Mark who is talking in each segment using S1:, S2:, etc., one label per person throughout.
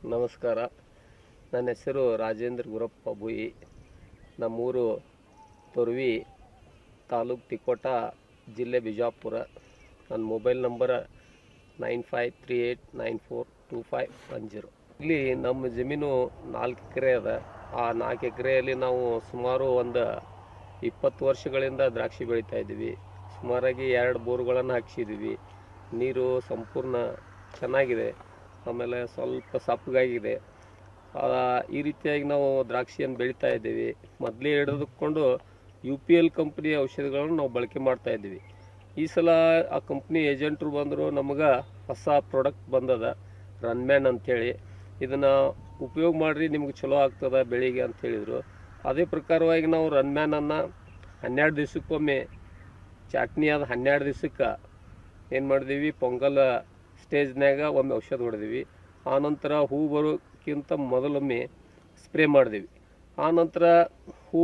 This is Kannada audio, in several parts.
S1: ನಮಸ್ಕಾರ ನನ್ನ ಹೆಸರು ರಾಜೇಂದ್ರ ಗುರಪ್ಪ ಬುಯಿ ನಮ್ಮೂರು ತೊರ್ವಿ ತಾಲೂಕು ತಿಕೋಟ ಜಿಲ್ಲೆ ಬಿಜಾಪುರ ನನ್ನ mobile number nine five three eight nine four two five one zero ಇಲ್ಲಿ ನಮ್ಮ ಜಮೀನು ನಾಲ್ಕು ಎಕರೆ ಅದ ಆ ನಾಲ್ಕು ಎಕರೆಯಲ್ಲಿ ನಾವು ಸುಮಾರು ಒಂದು ಇಪ್ಪತ್ತು ವರ್ಷಗಳಿಂದ ದ್ರಾಕ್ಷಿ ಬೆಳೀತಾ ಇದ್ದೀವಿ ಸುಮಾರಾಗಿ ಎರಡು ಬೋರ್ಗಳನ್ನು ಹಾಕ್ಸಿದ್ದೀವಿ ನೀರು ಸಂಪೂರ್ಣ ಚೆನ್ನಾಗಿದೆ ಆಮೇಲೆ ಸ್ವಲ್ಪ ಸಪ್ಪಗಾಗಿದೆ ಆ, ಈ ರೀತಿಯಾಗಿ ನಾವು ದ್ರಾಕ್ಷಿಯನ್ನು ಬೆಳೀತಾ ಇದ್ದೀವಿ ಮೊದಲೇ ಹಿಡಿದುಕೊಂಡು ಯು ಪಿ ಎಲ್ ಕಂಪ್ನಿಯ ಔಷಧಿಗಳನ್ನು ನಾವು ಬಳಕೆ ಮಾಡ್ತಾ ಇದ್ದೀವಿ ಈ ಸಲ ಆ ಕಂಪ್ನಿ ಏಜೆಂಟ್ರು ಬಂದರು ನಮಗೆ ಹೊಸ ಪ್ರಾಡಕ್ಟ್ ಬಂದದ ರನ್ಮ್ಯಾನ್ ಅಂಥೇಳಿ ಇದನ್ನು ಉಪಯೋಗ ಮಾಡಿರಿ ನಿಮ್ಗೆ ಚಲೋ ಆಗ್ತದ ಬೆಳಿಗ್ಗೆ ಅಂತ ಹೇಳಿದರು ಅದೇ ಪ್ರಕಾರವಾಗಿ ನಾವು ರನ್ಮ್ಯಾನನ್ನು ಹನ್ನೆರಡು ದಿವಸಕ್ಕೊಮ್ಮೆ ಚಾಟ್ನಿ ಆದ ಹನ್ನೆರಡು ದಿವಸಕ್ಕೆ ಏನು ಮಾಡಿದೀವಿ ಪೊಂಗಲ್ ಸ್ಟೇಜ್ನಾಗ ಒಮ್ಮೆ ಔಷಧ ಹೊಡೆದೀವಿ ಆನಂತರ ಹೂ ಬರೋಕ್ಕಿಂತ ಮೊದಲೊಮ್ಮೆ ಸ್ಪ್ರೇ ಮಾಡಿದೀವಿ ಆನಂತರ ಹೂ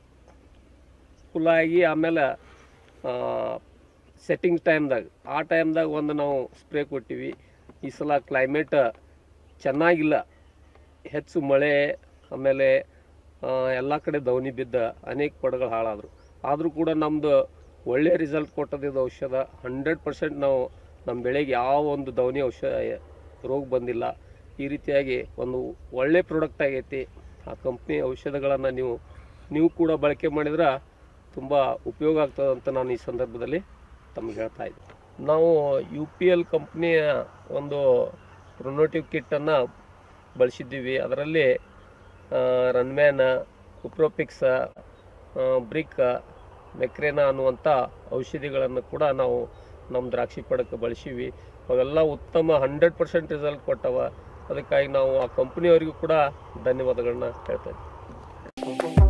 S1: ಫುಲ್ಲಾಗಿ ಆಮೇಲೆ ಸೆಟ್ಟಿಂಗ್ ಟೈಮ್ದಾಗ ಆ ಟೈಮ್ದಾಗ ಒಂದು ನಾವು ಸ್ಪ್ರೇ ಕೊಟ್ಟಿವಿ ಈ ಸಲ ಕ್ಲೈಮೇಟ್ ಚೆನ್ನಾಗಿಲ್ಲ ಹೆಚ್ಚು ಮಳೆ ಆಮೇಲೆ ಎಲ್ಲ ಕಡೆ ದವನಿ ಬಿದ್ದ ಅನೇಕ ಪಡಗಳು ಹಾಳಾದರು ಆದರೂ ಕೂಡ ನಮ್ಮದು ಒಳ್ಳೆಯ ರಿಸಲ್ಟ್ ಕೊಟ್ಟದಿದ್ದು ಔಷಧ ಹಂಡ್ರೆಡ್ ಪರ್ಸೆಂಟ್ ನಾವು ನಮ್ಮ ಬೆಳೆಗೆ ಯಾವ ಒಂದು ದವನಿ ಔಷಧ ರೋಗ ಬಂದಿಲ್ಲ ಈ ರೀತಿಯಾಗಿ ಒಂದು ಒಳ್ಳೆ ಪ್ರಾಡಕ್ಟ್ ಆಗೈತಿ ಆ ಕಂಪ್ನಿ ಔಷಧಗಳನ್ನು ನೀವು ನೀವು ಕೂಡ ಬಳಕೆ ಮಾಡಿದ್ರೆ ತುಂಬ ಉಪಯೋಗ ಆಗ್ತದೆ ಅಂತ ನಾನು ಈ ಸಂದರ್ಭದಲ್ಲಿ ತಮಗೆ ಹೇಳ್ತಾ ಇದ್ದೆ ನಾವು ಯು ಪಿ ಎಲ್ ಕಂಪ್ನಿಯ ಒಂದು ಪ್ರೊನೋಟಿವ್ ಕಿಟ್ಟನ್ನು ಬಳಸಿದ್ದೀವಿ ಅದರಲ್ಲಿ ರನ್ಮ್ಯಾನ ಕುಪ್ರೋಪಿಕ್ಸ ಬ್ರಿಕ್ ಮೆಕ್ರೇನ ಅನ್ನುವಂಥ ಔಷಧಿಗಳನ್ನು ಕೂಡ ನಾವು ನಮ್ಮ ದ್ರಾಕ್ಷಿ ಪಡಕ್ಕೆ ಬಳಸೀವಿ ಅವೆಲ್ಲ ಉತ್ತಮ ಹಂಡ್ರೆಡ್ ಪರ್ಸೆಂಟ್ ರಿಸಲ್ಟ್ ಕೊಟ್ಟವ ಅದಕ್ಕಾಗಿ ನಾವು ಆ ಕಂಪ್ನಿಯವರಿಗೂ ಕೂಡ ಧನ್ಯವಾದಗಳನ್ನ ಹೇಳ್ತಾ ಇದ್ದೀವಿ